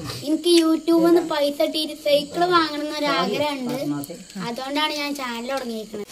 എനിക്ക് യൂട്യൂബിൽ നിന്ന് പൈസ ഇട്ടിട്ട് സൈക്കിൾ വാങ്ങണം എന്നൊരു ആഗ്രഹമുണ്ട് അതുകൊണ്ടാണ് ഞാൻ ചാനൽ തുടങ്ങിയിരിക്കുന്നത്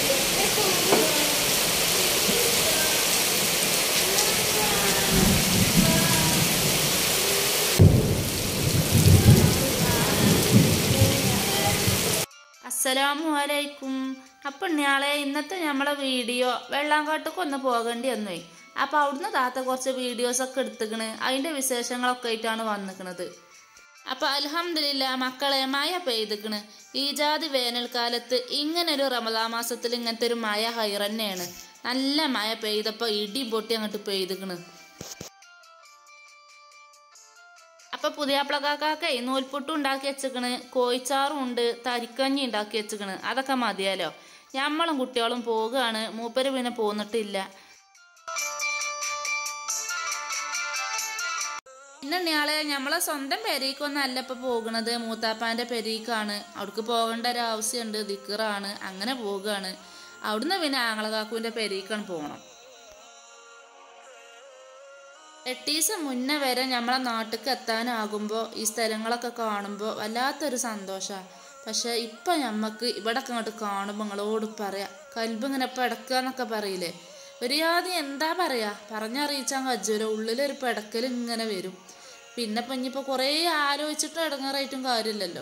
അസ്സലാമു അലൈക്കും അപ്പം ഞാളെ ഇന്നത്തെ നമ്മളെ വീഡിയോ വെള്ളാങ്കാട്ടൊക്കെ ഒന്ന് പോകേണ്ടി വന്നുപോയി അപ്പം അവിടുന്ന് താത്ത കുറച്ച് വീഡിയോസൊക്കെ എടുത്തുക്കണ് അതിൻ്റെ വിശേഷങ്ങളൊക്കെ ആയിട്ടാണ് വന്നിക്കണത് അപ്പം അലഹമില്ല മക്കളെ മഴ പെയ്തിക്കണ് ഈ ജാതി വേനൽക്കാലത്ത് ഇങ്ങനെ ഒരു റമദാ മാസത്തിൽ ഇങ്ങനത്തെ ഒരു മഴ ഹൈറന്നെയാണ് നല്ല മഴ പെയ്തപ്പോൾ ഇടി പൊട്ടി അങ്ങോട്ട് പെയ്തിക്കണ് അപ്പൊ പുതിയാപ്പിളക്കാക്കെ നൂൽപുട്ടും ഉണ്ടാക്കി വെച്ചിക്കണ് കോഴിച്ചാറും ഉണ്ട് തരിക്കഞ്ഞി ഉണ്ടാക്കി വെച്ചിക്കണ് അതൊക്കെ മതിയാലോ ഞമ്മളും കുട്ടികളും പോവുകയാണ് മൂപ്പര് പിന്നെ പോന്നിട്ടില്ല ഇന്നയാളെ നമ്മളെ സ്വന്തം പെരീക്കൊന്നല്ല ഇപ്പൊ പോകുന്നത് മൂത്താപ്പാന്റെ പെരീക്കാണ് അവിടേക്ക് പോകേണ്ട ഒരു ആവശ്യമുണ്ട് ദിക്കറാണ് അങ്ങനെ പോവുകയാണ് അവിടുന്ന് പിന്നെ ആങ്ങളകാക്കുവിന്റെ പെരീക്കാണ് പോകണം എട്ടീസം മുന്നേ വരെ നമ്മളെ നാട്ടിലേക്ക് എത്താനാകുമ്പോൾ ഈ സ്ഥലങ്ങളൊക്കെ കാണുമ്പോൾ വല്ലാത്തൊരു സന്തോഷമാണ് പക്ഷെ ഇപ്പം ഞമ്മക്ക് ഇവിടൊക്കെ അങ്ങോട്ട് കാണുമ്പോൾ നിങ്ങളോട് പറയാം കൽബ് ഇങ്ങനെ പിടക്കുക എന്നൊക്കെ പറയില്ലേ ഒരു ആദ്യം എന്താ പറയാ പറഞ്ഞറിയിച്ചാൽ കജ്ജൂല ഉള്ളിലൊരു പിടക്കൽ ഇങ്ങനെ വരും പിന്നെ ഇപ്പം ഇനിയിപ്പോൾ കുറേ ആലോചിച്ചിട്ട് ഇടങ്ങാറായിട്ടും കാര്യമില്ലല്ലോ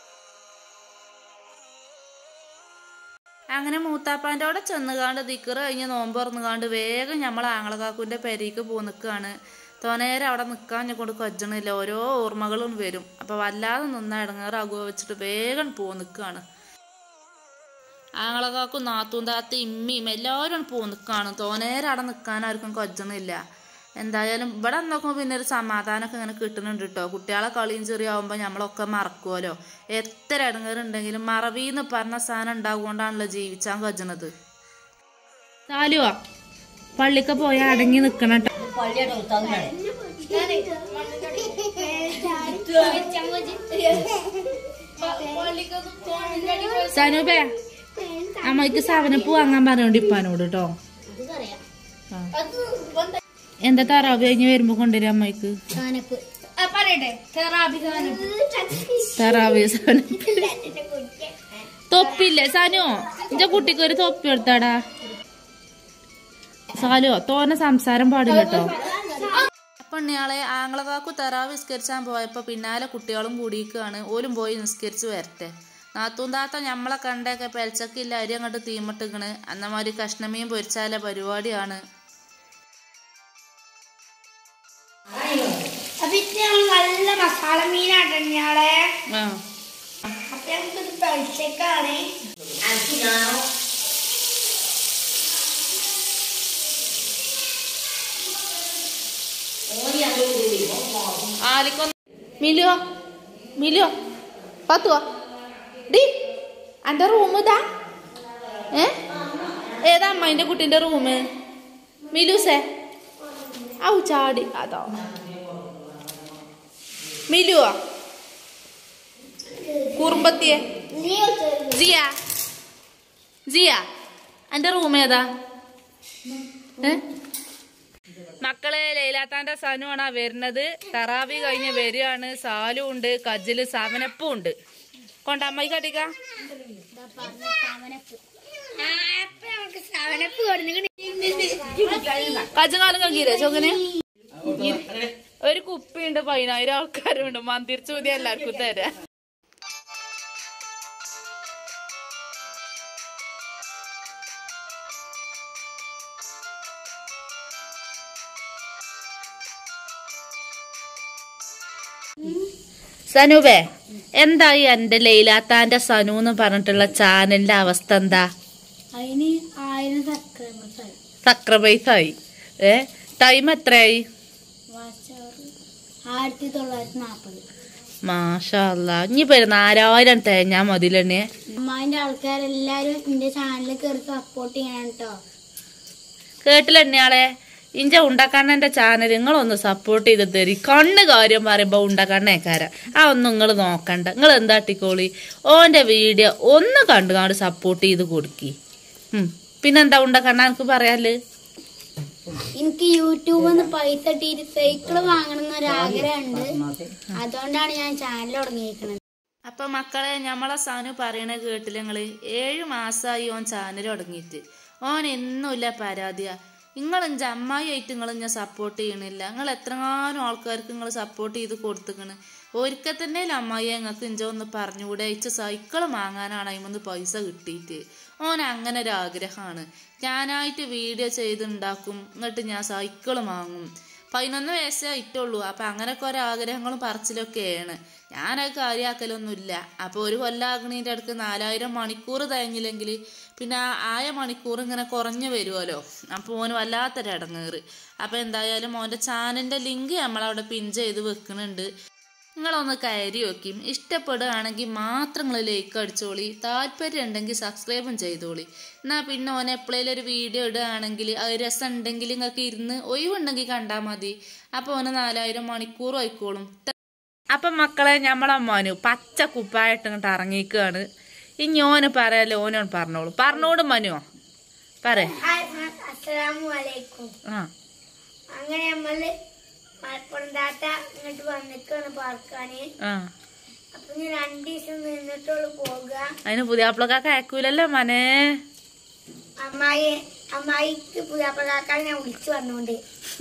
അങ്ങനെ മൂത്താപ്പാൻ്റെ അവിടെ ചെന്നുകാണ്ട് ദിക്കറ് കഴിഞ്ഞ് നോമ്പ് തുറന്നുകാണ്ട് വേഗം നമ്മൾ ആങ്ങളകാക്കുൻ്റെ പെരീക്ക് പോ നിൽക്കുകയാണ് തോനേരം അവിടെ നിൽക്കാൻ കൊണ്ട് കൊജ്ജണില്ല ഓരോ ഓർമ്മകളും വരും അപ്പം വല്ലാതെ നിന്ന ഇടങ്ങേറാകുക വെച്ചിട്ട് വേഗം പോ നിൽക്കുകയാണ് ആങ്ങളകാക്കും നാത്തൂൻ താത്തി ഇമ്മിയും എല്ലാവരും പോ നിൽക്കുകയാണ് തോനേരം അവിടെ നിൽക്കാൻ ആർക്കും കൊജ്ജണില്ല എന്തായാലും ഇവിടെ നോക്കുമ്പോൾ പിന്നെ ഒരു സമാധാനമൊക്കെ ഇങ്ങനെ കിട്ടുന്നുണ്ട് കേട്ടോ കുട്ടികളെ കളിയും ചെറിയാവുമ്പോൾ നമ്മളൊക്കെ മറക്കുമല്ലോ എത്ര ഇടങ്ങേറുണ്ടെങ്കിലും മറവീന്ന് പറഞ്ഞ സാധനം ഉണ്ടാകുകൊണ്ടാണല്ലോ ജീവിച്ചാൻ കജണത് താലുവാ പള്ളിക്ക് പോയാൽ അടങ്ങി നിക്കണം കേട്ടോ സനൂപേ അമ്മയ്ക്ക് സവനപ്പ് വാങ്ങാൻ പറഞ്ഞോണ്ട് ഇപ്പാനോട് കേട്ടോ ആ. എന്താ തറാവ് കഴിഞ്ഞ് വരുമ്പോ കൊണ്ടുവരും അമ്മയ്ക്ക് സാനപ്പ് പറയട്ടെ തെറാപ്പി സാനപ്പ് തറാവ് സവനപ്പ് തൊപ്പില്ലേ സാനോ എന്റെ കുട്ടിക്ക് ഒരു തൊപ്പി എടുത്താടാ സാലോ തോനെ സംസാരം പാടില്ല കേട്ടോ പെണ്ണിയാളെ ആങ്ങളകാക്കു തറാവ് നിസ്കരിച്ചാൻ പോയപ്പോ പിന്നാലെ കുട്ടികളും കൂടിയിരിക്കുകയാണ് ഓലും പോയി നിസ്കരിച്ച് വരട്ടെ നാത്തൂൻ താത്ത ഞമ്മളെ കണ്ടൊക്കെ പെൽച്ചക്കില്ല അരി അങ്ങോട്ട് തീമട്ടിക്കണ് അന്നമാതിരി കഷ്ണമീൻ പൊരിച്ചാല പരിപാടിയാണ് അപ്പൊ ഇത് ഞങ്ങൾ നല്ല മസാല മീനാട്ടോ ഞാളെ ആ അപ്പൊ ഞങ്ങൾക്കൊരു പൈസക്കാണ് ആലിക്കൊന്ന് മിലുവോ മിലുവോ പത്തുവോ ഡി അന്റെ റൂം ഇതാ ഏ ഏതാ അമ്മേന്റെ കുട്ടിന്റെ റൂം മിലുസേ ഔ ചാടി അതോ മിലുവോ കുറുമ്പത്തിയെ ജിയ ജിയ അന്റെ റൂം ഏതാ ഏ മക്കളെ ലൈലാത്താന്റെ സനുവാണ് വരുന്നത് തറാവി കഴിഞ്ഞ് വരികയാണ് സാലും ഉണ്ട് കജ്ജില് സവനപ്പും ഉണ്ട് കൊണ്ട അമ്മായി കടിക്ക കജ്ജുകാലം കങ്കില്ലേ ചോകന് ഒരു കുപ്പിയുണ്ട് പതിനായിരം ആൾക്കാരുണ്ട് മന്തിരിച്ചൂതി എല്ലാവർക്കും തരാം സനുവേ എന്തായി എന്റെ ലൈലാത്താന്റെ സനു എന്ന് പറഞ്ഞിട്ടുള്ള ചാനലിന്റെ അവസ്ഥ എന്താ അതിന് ആയിരം സബ്സ്ക്രൈബേഴ്സ് ആയി സക്രബൈസ് ആയി ഏ ടൈം എത്രയായി വാച്ച് ആയിരത്തി തൊള്ളായിരത്തി നാപ്പത് മാഷല്ല ഇനിയിപ്പോ ഒരു നാലായിരം തേഞ്ഞാ മതിലെന്നെ അമ്മാന്റെ ആൾക്കാരെല്ലാരും എന്റെ ചാനലിൽ കയറി സപ്പോർട്ട് ചെയ്യണം കേട്ടോ കേട്ടില്ലെന്നെയാളെ ഇഞ്ച ഉണ്ടക്കണ്ണന്റെ ചാനൽ നിങ്ങളൊന്ന് സപ്പോർട്ട് ചെയ്ത് തരി കണ്ണ് കാര്യം പറയുമ്പോ ഉണ്ടക്കണ്ണേക്കാര ആ ഒന്നും നിങ്ങൾ നോക്കണ്ട നിങ്ങൾ എന്താട്ടിക്കോളി ഓന്റെ വീഡിയോ ഒന്ന് കണ്ടു കാണ്ട് സപ്പോർട്ട് ചെയ്ത് കൊടുക്കി ഉം. പിന്നെന്താ ഉണ്ടക്കണ്ണ എനിക്ക് പറയാല് എനിക്ക് യൂട്യൂബിൽ നിന്ന് പൈസ ഇട്ടിട്ട് സൈക്കിള് വാങ്ങണം എന്നൊരു ആഗ്രഹമുണ്ട് അതുകൊണ്ടാണ് ഞാൻ ചാനൽ തുടങ്ങിയേക്കണത് അപ്പൊ മക്കളെ ഞമ്മളെ സാനു പറയണ കേട്ടില്ല നിങ്ങള് ഏഴു മാസമായി ഓൻ ചാനൽ തുടങ്ങിയിട്ട് ഓൻ എന്നുമില്ല പരാതിയാ നിങ്ങളും അമ്മായി ആയിട്ട് നിങ്ങളും ഞാൻ സപ്പോർട്ട് ചെയ്യണില്ല നിങ്ങൾ എത്രങ്ങാനും ആൾക്കാർക്ക് നിങ്ങൾ സപ്പോർട്ട് ചെയ്ത് കൊടുത്തിക്കണ് ഒരിക്കൽ തന്നെ അമ്മായി ഞങ്ങൾക്ക് ഇഞ്ചോ ഒന്ന് പറഞ്ഞുകൂടെ അയച്ച സൈക്കിൾ വാങ്ങാനാണ് അതിമൊന്ന് പൈസ കിട്ടിയിട്ട് ഓൻ അങ്ങനെ ഒരു ആഗ്രഹമാണ് ഞാനായിട്ട് വീഡിയോ ചെയ്തുണ്ടാക്കും എന്നിട്ട് ഞാൻ സൈക്കിൾ വാങ്ങും പതിനൊന്ന് വയസ്സേ ആയിട്ടുള്ളൂ അപ്പം അങ്ങനെയൊക്കെ ഓരോ ആഗ്രഹങ്ങളും പറച്ചിലൊക്കെയാണ് ഞാനത് കാര്യമാക്കലൊന്നുമില്ല അപ്പോൾ ഒരു കൊല്ലാകണീൻ്റെ അടുക്ക് നാലായിരം മണിക്കൂർ തഴഞ്ഞില്ലെങ്കിൽ പിന്നെ ആ ആയ മണിക്കൂർ ഇങ്ങനെ കുറഞ്ഞു വരുമല്ലോ അപ്പോൾ ഓന് വല്ലാത്തൊരു ഇടങ്ങേറ് അപ്പോൾ എന്തായാലും ഓൻ്റെ ചാനലിൻ്റെ ലിങ്ക് നമ്മളവിടെ പിൻ ചെയ്ത് വെക്കുന്നുണ്ട് നിങ്ങളൊന്ന് കയറി നോക്കിയും ഇഷ്ടപ്പെടുകയാണെങ്കിൽ മാത്രം നിങ്ങൾ ലൈക്ക് അടിച്ചോളി താല്പര്യം ഉണ്ടെങ്കിൽ സബ്സ്ക്രൈബും ചെയ്തോളി എന്നാൽ പിന്നെ ഓൻ എപ്പോഴേലും ഒരു വീഡിയോ ഇടുകയാണെങ്കിൽ അത് രസം ഉണ്ടെങ്കിൽ നിങ്ങൾക്ക് ഇരുന്ന് ഒഴിവുണ്ടെങ്കിൽ കണ്ടാൽ മതി അപ്പോൾ ഓന് നാലായിരം മണിക്കൂർ ആയിക്കോളും അപ്പം മക്കളെ നമ്മളെ മോനു പച്ച കുപ്പായിട്ട് ഇങ്ങോട്ട് ഇറങ്ങിക്കുകയാണ് ഇനി ഓന് പറയാലോ ഓനോട് പറഞ്ഞോളൂ പറഞ്ഞോടും മനുവോ പറ അസ്സലാമു അലൈക്കും ആ അങ്ങനെ നമ്മള് മലപ്പുറം താത്ത ഇങ്ങോട്ട് വന്നിക്കാണ് പാർക്കാന് ആ അപ്പൊ ഞാൻ രണ്ടു ദിവസം നിന്നിട്ടുള്ളു പോകുക അതിന് പുതിയ ആപ്പിളൊക്കെ അയക്കൂലല്ലോ മനെ അമ്മായി അമ്മായിക്ക് പുതിയാപ്പകാക്കാൻ ഞാൻ വിളിച്ചു വന്നോണ്ട്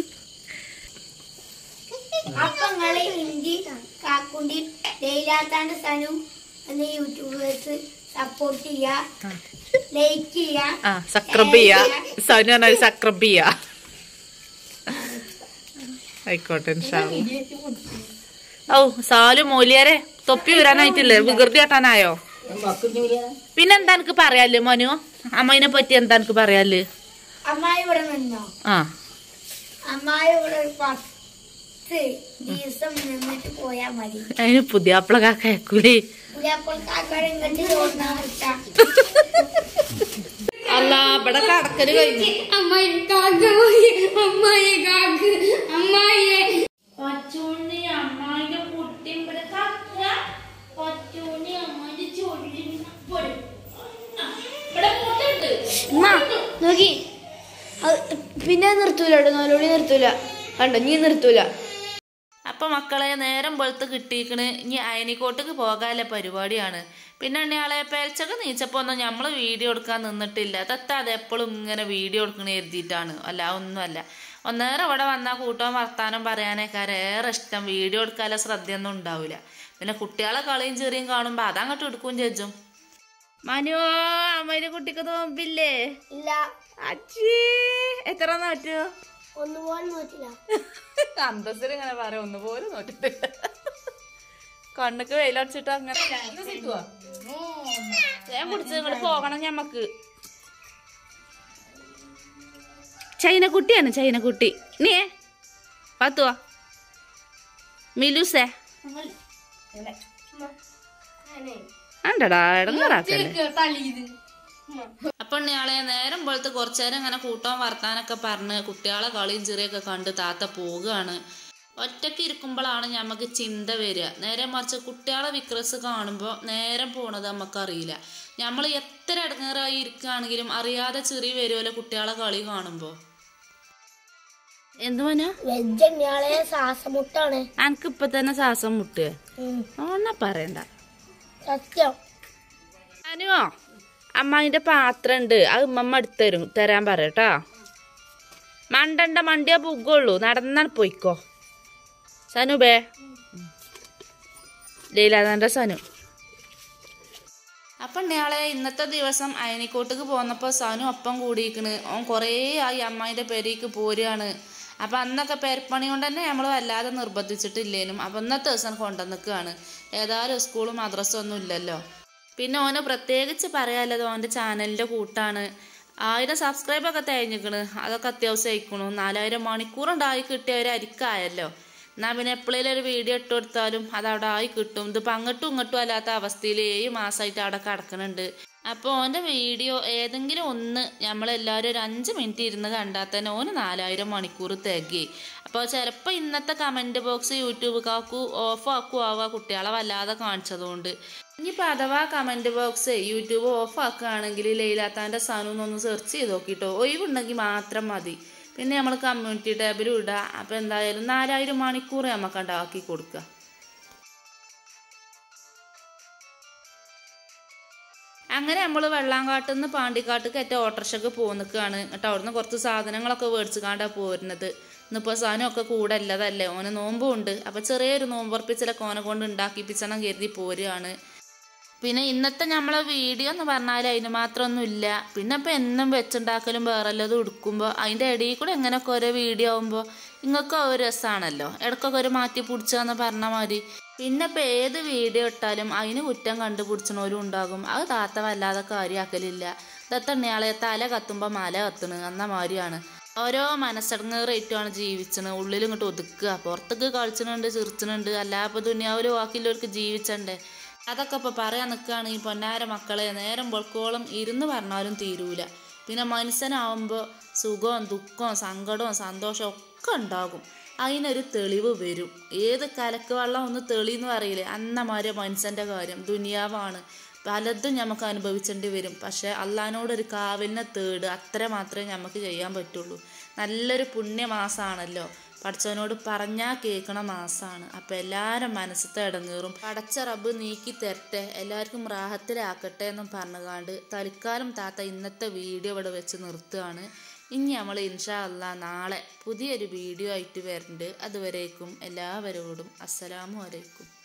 അപ്പൊ നിങ്ങള് ഹിന്ദി കാക്കുണ്ടി ലൈലാത്താണ്ട് സനും എന്ന യൂട്യൂബേഴ്സ് സപ്പോർട്ട് ചെയ്യാ ലൈക്ക് ചെയ്യാ ആ സക്രബ് ചെയ്യാ സനു പറഞ്ഞാൽ സക്രബ് ചെയ്യാ ആയിക്കോട്ടെ ഇൻഷാ അല്ലാ. ഔ സാലു മൂലിയാരെ തൊപ്പി വരാനായിട്ടില്ലേ വികൃതി കാട്ടാനായോ പിന്നെന്താ എനിക്ക് പറയാല് മോനു അമ്മയിനെ പറ്റി എന്താ എനിക്ക് പറയാല് അമ്മായി ഇവിടെ നിന്നോ ആ അമ്മായി ഇവിടെ ഒരു പത്ത് ദിവസം നിന്നിട്ട് പോയാ മതി അതിന് പുതിയ ആപ്പിളൊക്കെ അയക്കൂലേ പുതിയാപ്പൾക്കാക്കാരെ ഇങ്ങോട്ട് ചോദിച്ചാ വിട്ടാ അല്ല ഇവിടെ കടക്കല് കഴിഞ്ഞു അമ്മായി കാക്ക അമ്മായി കാക്ക അമ്മായിയെ കൊച്ചുണ്ണി അമ്മായിന്റെ കുട്ടി ഇവിടെ കാക്ക കൊച്ചുണ്ണി അമ്മായിന്റെ ചൊല്ലി നോക്കി അത് പിന്നെ നിർത്തൂല കേട്ടോ നോലോളി നിർത്തൂല കണ്ടോ നീ നിർത്തൂല അപ്പൊ മക്കളെ നേരം വെളുത്ത് കിട്ടിയിക്കണ് ഇനി അയനിക്കോട്ടേക്ക് പോകാനുള്ള പരിപാടിയാണ് പിന്നെ ഉണ്ണിയാളെ പേൽച്ചൊക്കെ നീച്ചപ്പോ ഒന്നും നമ്മള് വീഡിയോ എടുക്കാൻ നിന്നിട്ടില്ല തത്ത അത് എപ്പോഴും ഇങ്ങനെ വീഡിയോ എടുക്കണ എഴുതിയിട്ടാണ് അല്ല ഒന്നുമല്ല ഒന്നേറെ ഇവിടെ വന്നാൽ കൂട്ടാൻ വർത്താനം പറയാനേക്കാരെ ഏറെ ഇഷ്ടം വീഡിയോ എടുക്കാനുള്ള ശ്രദ്ധയൊന്നും ഉണ്ടാവില്ല പിന്നെ കുട്ടികളെ കളിയും ചെറിയും കാണുമ്പോ അതങ്ങോട്ട് എടുക്കും ചേച്ചും മനുവോ അമ്മയുടെ കുട്ടിക്ക് നോമ്പില്ലേ ഇല്ല അച്ഛേ എത്ര നോറ്റു ഒന്നുപോലെ നോക്കില്ല അന്തസ്സിൽ ഇങ്ങനെ പറയാം ഒന്ന് പോലും നോട്ടിട്ടില്ല കണ്ണുക്ക് വെയിലടിച്ചിട്ട് അങ്ങനെ ഞാൻ കുടിച്ച് ഇങ്ങോട്ട് പോകണം ഞമ്മക്ക് ചൈനക്കുട്ടിയാണ് ചൈനക്കുട്ടി നീ പത്തുവാ മിലുസേ ആണ്ടടാ ഇടങ്ങാറാക്കല്ലേ അപ്പൊ ഇയാളെ നേരം പോലത്തെ കുറച്ചേരം ഇങ്ങനെ കൂട്ടവും വർത്താനൊക്കെ പറഞ്ഞ് കുട്ടികളെ കളിയും ചെറിയൊക്കെ കണ്ട് താത്ത പോവുകയാണ് ഒറ്റയ്ക്ക് ഇരിക്കുമ്പോഴാണ് നമുക്ക് ചിന്ത വരിക നേരെ മറിച്ച് കുട്ടികളെ വിക്രസ് കാണുമ്പോൾ നേരം പോണത് നമുക്കറിയില്ല നമ്മൾ എത്ര ഇടങ്ങേറായി ഇരിക്കുകയാണെങ്കിലും അറിയാതെ ചെറി വരുമല്ലോ കുട്ടികളെ കളി കാണുമ്പോൾ എന്ത് മനാ വെജ് ഞാളെ ശ്വാസമുട്ടാണ് എനിക്ക് ഇപ്പൊ തന്നെ ശ്വാസം മുട്ടുക ഒന്നാ പറയണ്ട സത്യം അനുവോ അമ്മായിന്റെ പാത്രം ഉണ്ട് അത് ഉമ്മമ്മ എടുത്തരും തരാൻ പറയട്ടാ മണ്ടണ്ട മണ്ടിയാ പുകുള്ളൂ നടന്നാണ് പോയിക്കോ സനു ബേ ലീലാദാന്റെ സനു അപ്പൊ ഇയാളെ ഇന്നത്തെ ദിവസം അയനിക്കോട്ടേക്ക് പോന്നപ്പോ സനു ഒപ്പം കൂടിയിരിക്കണ് ഓൻ കുറേ ആയി അമ്മായിന്റെ പെരേക്ക് പോരുകയാണ് അപ്പൊ അന്നൊക്കെ പെരപ്പണി കൊണ്ട് തന്നെ നമ്മൾ വല്ലാതെ നിർബന്ധിച്ചിട്ടില്ലേനും അപ്പൊ ഇന്നത്തെ ദിവസം കൊണ്ടുവന്നിക്കുകയാണ് ഏതായാലും സ്കൂളും മദ്രസും ഒന്നും ഇല്ലല്ലോ പിന്നെ ഓന് പ്രത്യേകിച്ച് പറയാനുള്ളത് ഓൻ്റെ ചാനലിൻ്റെ കൂട്ടാണ് ആയിരം സബ്സ്ക്രൈബൊക്കെ തേഞ്ഞിക്കണ് അതൊക്കെ അത്യാവശ്യം അയക്കണു നാലായിരം മണിക്കൂറുണ്ടായി കിട്ടിയ ഒരു അരിക്കായല്ലോ എന്നാൽ പിന്നെ എപ്പോഴേലും ഒരു വീഡിയോ ഇട്ട് കൊടുത്താലും അത് അവിടെ ആയി കിട്ടും ഇതിപ്പോൾ അങ്ങോട്ടും ഇങ്ങോട്ടും അല്ലാത്ത അവസ്ഥയിൽ ഏഴ് മാസമായിട്ട് അവിടെ കിടക്കുന്നുണ്ട് അപ്പോൾ ഓൻ്റെ വീഡിയോ ഏതെങ്കിലും ഒന്ന് നമ്മളെല്ലാവരും ഒരു അഞ്ച് മിനിറ്റ് ഇരുന്ന് കണ്ടാൽ തന്നെ ഓന് നാലായിരം മണിക്കൂർ തികയി അപ്പോൾ ചിലപ്പോൾ ഇന്നത്തെ കമൻറ്റ് ബോക്സ് യൂട്യൂബ് കാക്കു ഓഫ് ആക്കും ആവാ കുട്ടികളെ വല്ലാതെ കാണിച്ചതുകൊണ്ട് ഇനിയിപ്പോൾ അഥവാ കമൻറ്റ് ബോക്സ് യൂട്യൂബ് ഓഫ് ആക്കുകയാണെങ്കിൽ ലൈലാത്താൻ്റെ സാധനം ഒന്ന് സെർച്ച് ചെയ്ത് നോക്കിട്ടോ ഒഴിവുണ്ടെങ്കിൽ മാത്രം മതി പിന്നെ നമ്മൾ കമ്മ്യൂണിറ്റി ടാബിലും ഇടുക അപ്പോൾ എന്തായാലും നാലായിരം മണിക്കൂർ നമുക്ക് ഉണ്ടാക്കി കൊടുക്കുക അങ്ങനെ നമ്മൾ വെള്ളാങ്കാട്ടിൽ നിന്ന് പാണ്ടിക്കാട്ടിക്ക് ഏറ്റവും ഓട്ടർഷക്ക് പോയി നിൽക്കുകയാണ് എന്നിട്ട് അവിടുന്ന് കുറച്ച് സാധനങ്ങളൊക്കെ മേടിച്ച് കാണ്ടാണ് പോരുന്നത് ഇന്നിപ്പോൾ സാധനമൊക്കെ കൂടെ അല്ലതല്ലേ ഓന് നോമ്പും ഉണ്ട് അപ്പോൾ ചെറിയൊരു നോമ്പുറപ്പിച്ചിലൊക്കെ ഓനെ കൊണ്ട് ഉണ്ടാക്കിപ്പിച്ചണം കരുതി പോരുകയാണ് പിന്നെ ഇന്നത്തെ നമ്മളെ വീഡിയോ എന്ന് പറഞ്ഞാൽ അതിന് മാത്രമൊന്നും ഇല്ല പിന്നെ ഇപ്പം എന്നും വെച്ചുണ്ടാക്കലും വേറെല്ലതും എടുക്കുമ്പോൾ അതിൻ്റെ ഇടയിൽ കൂടെ എങ്ങനെയൊക്കെ ഓരോ വീഡിയോ ആകുമ്പോൾ നിങ്ങൾക്ക് ഒരു രസമാണല്ലോ ഇടയ്ക്കൊക്കെ ഒരു മാറ്റി പിടിച്ചാന്ന് പറഞ്ഞ മാതിരി പിന്നെ ഇപ്പം ഏത് വീഡിയോ ഇട്ടാലും അതിന് കുറ്റം കണ്ടുപിടിച്ചണോരും ഉണ്ടാകും അത് താത്ത വല്ലാതെ കാര്യമാക്കലില്ല ദത്തണ്ണിയാളെ തല കത്തുമ്പോൾ മല കത്തണ് എന്ന മാതിരിയാണ് ഓരോ മനസ്സടങ്ങേറായിട്ടുമാണ് ജീവിച്ചത് ഉള്ളിൽ ഇങ്ങോട്ട് ഒതുക്കുക പുറത്തേക്ക് കളിച്ചണുണ്ട് ചിരിച്ചണുണ്ട് അല്ലാപ്പോൾ ദുനിയാവിൽ ബാക്കിയുള്ളവർക്ക് ജീവിച്ചണ്ടേ അതൊക്കെ ഇപ്പോൾ പറയാൻ നിൽക്കുകയാണ് ഈ പൊന്നാര മക്കളെ നേരം പൊൾക്കോളം ഇരുന്ന് പറഞ്ഞാലും തീരൂല പിന്നെ മനുഷ്യനാവുമ്പോൾ സുഖവും ദുഃഖവും സങ്കടവും സന്തോഷവും ഒക്കെ ഉണ്ടാകും അതിനൊരു തെളിവ് വരും ഏത് കലക്ക് വെള്ളം ഒന്ന് തെളിയെന്ന് പറയില്ലേ അന്നമാരെ മനുഷ്യൻ്റെ കാര്യം ദുനിയാവാണ് പലതും നമുക്ക് അനുഭവിച്ചേണ്ടി വരും പക്ഷെ അള്ളഹാനോടൊരു കാവലിനെ തേട് അത്ര മാത്രമേ നമുക്ക് ചെയ്യാൻ പറ്റുള്ളൂ നല്ലൊരു പുണ്യമാസമാണല്ലോ പഠിച്ചവനോട് പറഞ്ഞാൽ കേൾക്കണ മാസമാണ് അപ്പം എല്ലാവരും മനസ്സത്തെ ഇടങ്ങേറും പടച്ച റബ്ബ് നീക്കി തരട്ടെ എല്ലാവർക്കും റാഹത്തിലാക്കട്ടെ എന്നും പറഞ്ഞുകാണ്ട് തൽക്കാലം താത്ത ഇന്നത്തെ വീഡിയോ ഇവിടെ വെച്ച് നിർത്തുകയാണ് ഇനി നമ്മൾ ഇൻഷാ അല്ലാ നാളെ പുതിയൊരു വീഡിയോ ആയിട്ട് വരുന്നുണ്ട് അതുവരേക്കും എല്ലാവരോടും അസ്സലാമു അലൈക്കും